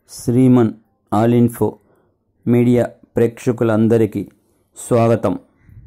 శ్రీమన్ all info media ప్రేక్షకులందరికీ స్వాగతం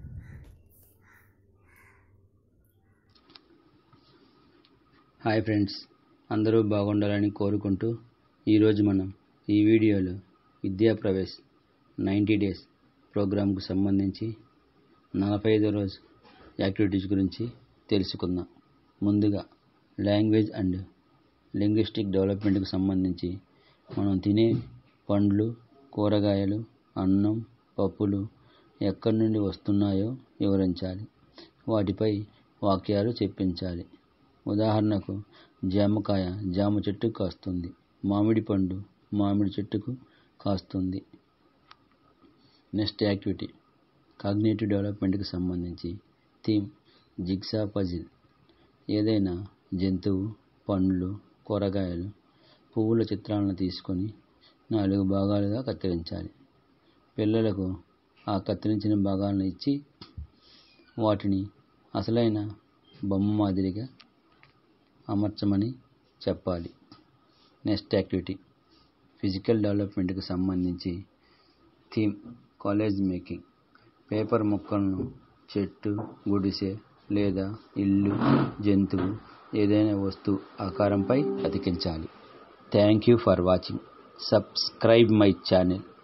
హాయ్ ఫ్రెండ్స్ అందరూ బాగుండాలని కోరుకుంటూ ఈరోజు మనం ఈ వీడియోలో విద్యా ప్రవేశ్ నైంటీ డేస్ ప్రోగ్రాంకు సంబంధించి నలభై ఐదో రోజు యాక్టివిటీస్ గురించి తెలుసుకుందాం ముందుగా లాంగ్వేజ్ అండ్ లింగ్విస్టిక్ డెవలప్మెంట్కి సంబంధించి మనం తినే పండ్లు కూరగాయలు అన్నం పప్పులు ఎక్కడి నుండి వస్తున్నాయో వివరించాలి వాటిపై వాక్యాలు చెప్పించాలి ఉదాహరణకు జామకాయ జామ చెట్టుకు కాస్తుంది మామిడి పండు మామిడి చెట్టుకు కాస్తుంది నెక్స్ట్ యాక్టివిటీ కాగ్నేటివ్ డెవలప్మెంట్కి సంబంధించి థీమ్ జిగ్సా పజిల్ ఏదైనా జంతువు పండ్లు కూరగాయలు పువ్వుల చిత్రాలను తీసుకొని నాలుగు భాగాలుగా కత్తిరించాలి పిల్లలకు ఆ కత్తిరించిన భాగాలను ఇచ్చి వాటిని అసలైన బొమ్మ మాదిరిగా అమర్చమని చెప్పాలి నెక్స్ట్ యాక్టివిటీ ఫిజికల్ డెవలప్మెంట్కి సంబంధించి థీమ్ కాలేజ్ మేకింగ్ పేపర్ ముక్కలను చెట్టు గుడిసె లేదా ఇల్లు జంతువు ఏదైనా వస్తువు ఆకారంపై అతికించాలి thank you for watching subscribe my channel